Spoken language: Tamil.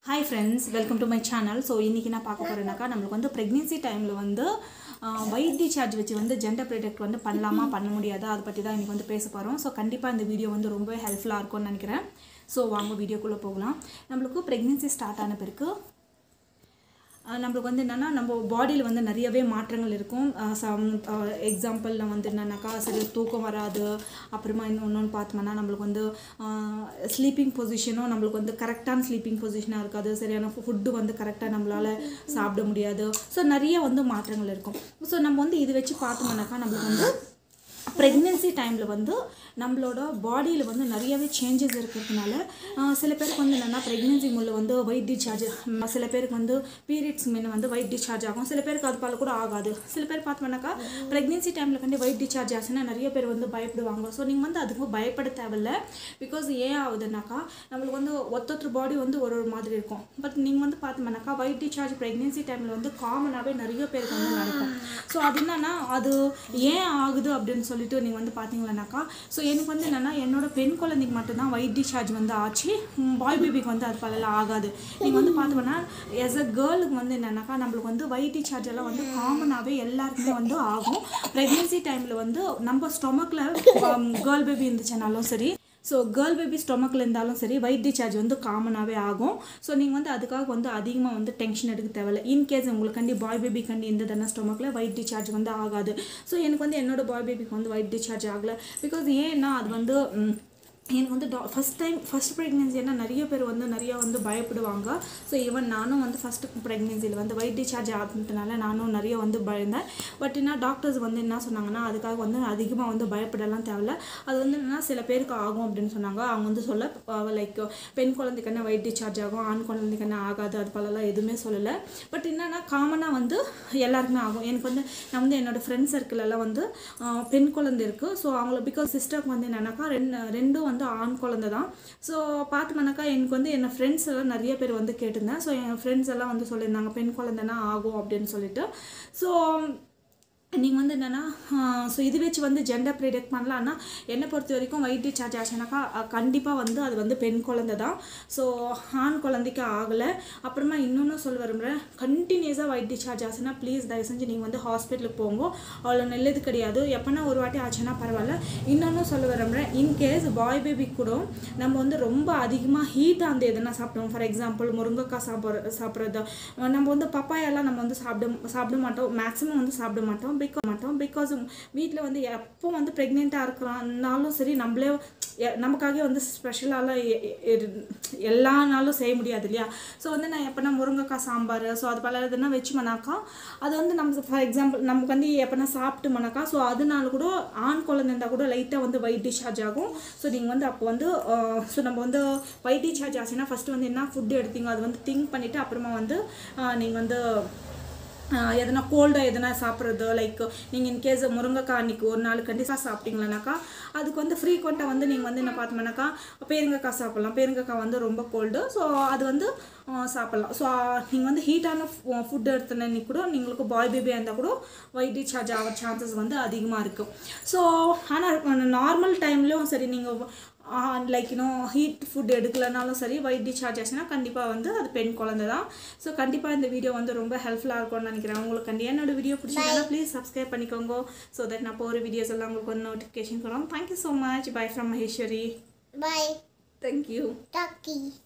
Hi friends welcome to my channel so இன்றைக்கி நான் பார்க்க போகிறேன்னாக்கா நம்மளுக்கு வந்து ப்ரெக்னென்சி டைமில் வந்து வைட் சார்ஜ் வச்சு வந்து ஜெண்டர் ப்ரொடெக்ட் வந்து பண்ணலாமா பண்ண முடியாதா அதை பற்றி தான் இன்றைக்கி வந்து பேச போகிறோம் ஸோ கண்டிப்பாக இந்த வீடியோ வந்து ரொம்ப ஹெல்ப்ஃபுல்லாக இருக்கும்னு நினைக்கிறேன் ஸோ வாங்க வீடியோக்குள்ளே போகலாம் நம்மளுக்கு ப்ரெக்னென்சி ஸ்டார்ட் ஆன பிறகு அஹ் நம்மளுக்கு வந்து என்னென்னா நம்ம பாடியில் வந்து நிறையவே மாற்றங்கள் இருக்கும் சம் எக்ஸாம்பிளில் வந்து என்னென்னாக்கா சரி தூக்கம் வராது அப்புறமா இன்னொன்று பார்த்தோம்னா நம்மளுக்கு வந்து ஸ்லீப்பிங் பொசிஷனும் நம்மளுக்கு வந்து கரெக்டான ஸ்லீப்பிங் பொசிஷனாக இருக்காது சரியான ஃபுட்டு வந்து கரெக்டாக நம்மளால் சாப்பிட முடியாது ஸோ நிறைய வந்து மாற்றங்கள் இருக்கும் ஸோ நம்ம வந்து இது வச்சு பார்த்தோம்னாக்கா நம்மளுக்கு வந்து ப்ரெக்னென்சி டைமில் வந்து நம்மளோட பாடியில் வந்து நிறையவே சேஞ்சஸ் இருக்கிறதுனால ஆஹ், சில பேருக்கு வந்து என்னென்னா ப்ரெக்னென்சி முள்ள வந்து ஒயிட் டிஸ்சார்ஜ் சில பேருக்கு வந்து பீரியட்ஸ் மீன் வந்து ஒயிட் டிஸ்சார்ஜ் ஆகும் சில பேருக்கு அது போல கூட ஆகாது சில பேர் பார்த்தோம்னாக்கா ப்ரெக்னென்சி டைமில் கண்டி ஒயிட் டிஸ்சார்ஜ் ஆச்சுன்னா நிறைய பேர் வந்து பயப்படுவாங்க ஸோ நீங்கள் வந்து அதுக்கு பயப்பட தேவையில்ல பிகாஸ் ஏன் ஆகுதுனாக்கா நம்மளுக்கு வந்து ஒத்தொத்தர் பாடி வந்து ஒரு ஒரு மாதிரி இருக்கும் பட் நீங்கள் வந்து பார்த்தோம்னாக்கா ஒயிட் டிஸ்சார்ஜ் ப்ரெக்னென்சி டைமில் வந்து காமனாகவே நிறைய பேருக்கு வந்து நடக்கும் ஸோ அது என்னன்னா அது ஏன் ஆகுது அப்படின்னு சொல்லிட்டு நீங்கள் வந்து பார்த்தீங்கன்னாக்கா ஸோ எனக்கு வந்து என்னென்னா என்னோட பெண் குழந்தைக்கு மட்டும்தான் ஒயிட் டிஸ்சார்ஜ் வந்து ஆச்சு பாய் பேபிக்கு வந்து அது பலலாம் ஆகாது நீங்கள் வந்து பார்த்தோம்னா எஸ் அ கேர்ளுக்கு வந்து என்னென்னாக்கா நம்மளுக்கு வந்து ஒயிட் டிஸ்சார்ஜ் எல்லாம் வந்து காமனாகவே எல்லாருக்குமே வந்து ஆகும் ப்ரெக்னென்சி டைமில் வந்து நம்ம ஸ்டொமக்கில் கேர்ள் பேபி இருந்துச்சுனாலும் சரி ஸோ கேர்ள் பேபி ஸ்டொமக்கில் இருந்தாலும் சரி ஒயிட் டிஸ்சார்ஜ் வந்து காமனாகவே ஆகும் ஸோ நீங்கள் வந்து அதுக்காக வந்து அதிகமாக வந்து டென்ஷன் எடுக்க தேவையில்ல இன்கேஸ் உங்களுக்கு கண்டி பாய் பேபி கண்டி இருந்ததுன்னா ஸ்டொமக்கில் ஒயிட் டிஸ்சார்ஜ் வந்து ஆகாது ஸோ எனக்கு வந்து என்னோட பாய் பேபிக்கு வந்து ஒயிட் டிஸ்சார்ஜ் ஆகலை பிகாஸ் ஏன்னா அது வந்து ம், எனக்கு வந்து டா ஃபஸ்ட் டைம் ஃபஸ்ட் ப்ரெக்னென்சினா நிறைய பேர் வந்து நிறைய வந்து பயப்படுவாங்க ஸோ ஈவன் நானும் வந்து ஃபஸ்ட்டு ப்ரெக்னென்சியில் வந்து ஒயிட் டிஸ்சார்ஜ் ஆகுறதுனால நானும் நிறைய வந்து பயந்தேன் பட் என்ன டாக்டர்ஸ் வந்து என்ன சொன்னாங்கன்னா அதுக்காக வந்து அதிகமாக வந்து பயப்படலாம் தேவையில்ல அது வந்து என்னன்னா சில பேருக்கு ஆகும் அப்படின்னு சொன்னாங்க அவங்க வந்து சொல்ல லைக் பெண் குழந்தைக்கு என்ன ஒயிட் டிஸ்சார்ஜ் ஆகும் ஆண் குழந்தைக்கு என்ன ஆகாது அது போலலாம் எதுவுமே சொல்லலை பட் என்னன்னா காமனாக வந்து எல்லாருக்குமே ஆகும் எனக்கு வந்து நான் வந்து என்னோட ஃப்ரெண்ட்ஸ் சர்க்கிளெல்லாம் வந்து ஆஹ், பெண் குழந்தை இருக்குது ஸோ அவங்கள பிகாஸ் சிஸ்டருக்கு வந்து என்னன்னாக்கா ரெண்டு ரெண்டும் வந்து ஆண் குழந்தை தான் ஸோ பார்த்தோம்னாக்கா எனக்கு வந்து என் ஃப்ரெண்ட்ஸ் எல்லாம் நிறைய பேர் வந்து கேட்டிருந்தேன் ஸோ என் ஃப்ரெண்ட்ஸ் எல்லாம் வந்து சொல்லியிருந்தாங்க பெண் குழந்தைனா ஆகும் அப்படின்னு சொல்லிட்டு ஸோ நீங்கள் வந்து என்னென்னா ஸோ இது வச்சு வந்து ஜெண்டர் ப்ரிடெக்ட் பண்ணலான்னா என்னை பொறுத்த வரைக்கும் ஒயிட் சார்ஜ் ஆச்சுனாக்கா கண்டிப்பாக வந்து அது வந்து பெண் குழந்தை தான் ஸோ ஆண் குழந்தைக்கு ஆகலை அப்புறமா இன்னொன்று சொல்ல விரும்புகிறேன் கண்டினியூஸாக ஒயிட் டிஸ்சார்ஜ் ஆச்சுன்னா ப்ளீஸ் தயவு செஞ்சு நீங்கள் வந்து ஹாஸ்பிட்டலுக்கு போங்க அவ்வளோ நல்லது கிடையாது எப்போனா ஒரு வாட்டி ஆச்சுன்னா பரவாயில்ல இன்னொன்று சொல்ல விரும்புகிறேன் இன்கேஸ் பாய் பேபி கூட நம்ம வந்து ரொம்ப அதிகமாக ஹீட் அந்த எதுனா சாப்பிடுவோம் ஃபார் எக்ஸாம்பிள் முருங்கைக்காய் சாப்பிட்ற சாப்பிட்றது நம்ம வந்து பப்பாயெல்லாம் நம்ம வந்து சாப்பிட சாப்பிட மாட்டோம் மேக்ஸிமம் வந்து சாப்பிட மாட்டோம் பிகாஸ் மாட்டோம் பிகாஸ் வீட்டில் வந்து எப்போ வந்து ப்ரெக்னெண்ட்டாக இருக்கிறனாலும் சரி நம்மளே எ- நமக்காகவே வந்து ஸ்பெஷலாலாம் எல்லா நாளும் செய்ய முடியாது இல்லையா ஸோ வந்து நான் எப்போனா முருங்கைக்காய் சாம்பார் ஸோ அது பல எதுனா வச்சுமனாக்கா அது வந்து நம்ம ஃபார் எக்ஸாம்பிள் நமக்கு வந்து எப்போனா சாப்பிட்டுமனாக்கா ஸோ அதனால கூட ஆண் குழந்தை இருந்தால் கூட லைட்டாக வந்து ஒயிட் டிஸ்சார்ஜ் ஆகும் ஸோ நீங்கள் வந்து அப்போ வந்து ஸோ நம்ம வந்து ஒயிட் டிஸ்சார்ஜ் ஆச்சுன்னா ஃபஸ்ட்டு வந்து என்ன ஃபுட்டு எடுத்தீங்க அது வந்து திங்க் பண்ணிவிட்டு அப்புறமா வந்து நீங்கள் வந்து ஆஹ் எதனா கோல்டாக எதனா சாப்பிட்றது லைக் நீங்கள் இன்கேஸ் முருங்கைக்காய் அன்றைக்கி ஒரு நாள் கண்டிப்பாக சாப்பிட்டீங்களானாக்கா அதுக்கு வந்து ஃப்ரீக்வெண்ட்டாக வந்து நீங்கள் வந்து என்ன பார்த்தோம்னாக்கா பேருங்கைக்காய் சாப்பிட்லாம் பேருங்கைக்காய் வந்து ரொம்ப கோல்டு ஸோ அது வந்து ஆஹ் சாப்பிட்லாம் ஸோ நீங்கள் வந்து ஹீட்டான ஃபுட் எடுத்தனி கூட நீங்களுக்கு பாய் பேபியாக இருந்தால் கூட ஒயிட் டிஸ்சார்ஜ் ஆகிற சான்சஸ் வந்து அதிகமாக இருக்கும் ஸோ ஆனால் நார்மல் டைம்லேயும் சரி நீங்கள் லைக் இன்னும் ஹீட் ஃபுட் எடுக்கலனாலும் சரி ஒயிட் டிஸ்சார்ஜ் ஆச்சுன்னா கண்டிப்பாக வந்து அது பெண் குழந்தை தான் ஸோ கண்டிப்பாக இந்த வீடியோ வந்து ரொம்ப ஹெல்ப்ஃபுல்லாக இருக்கும்னு நினைக்கிறேன் உங்களுக்கு கண்டி என்னோட வீடியோ பிடிச்சிருந்தா ப்ளீஸ் சப்ஸ்கிரைப் பண்ணிக்கோங்க ஸோ தட் நான் போகிற வீடியோஸ் எல்லாம் உங்களுக்கு வந்து நோட்டிஃபிகேஷன் வரும் thank you so much bye from Maheswari Bye, thank you Ducky.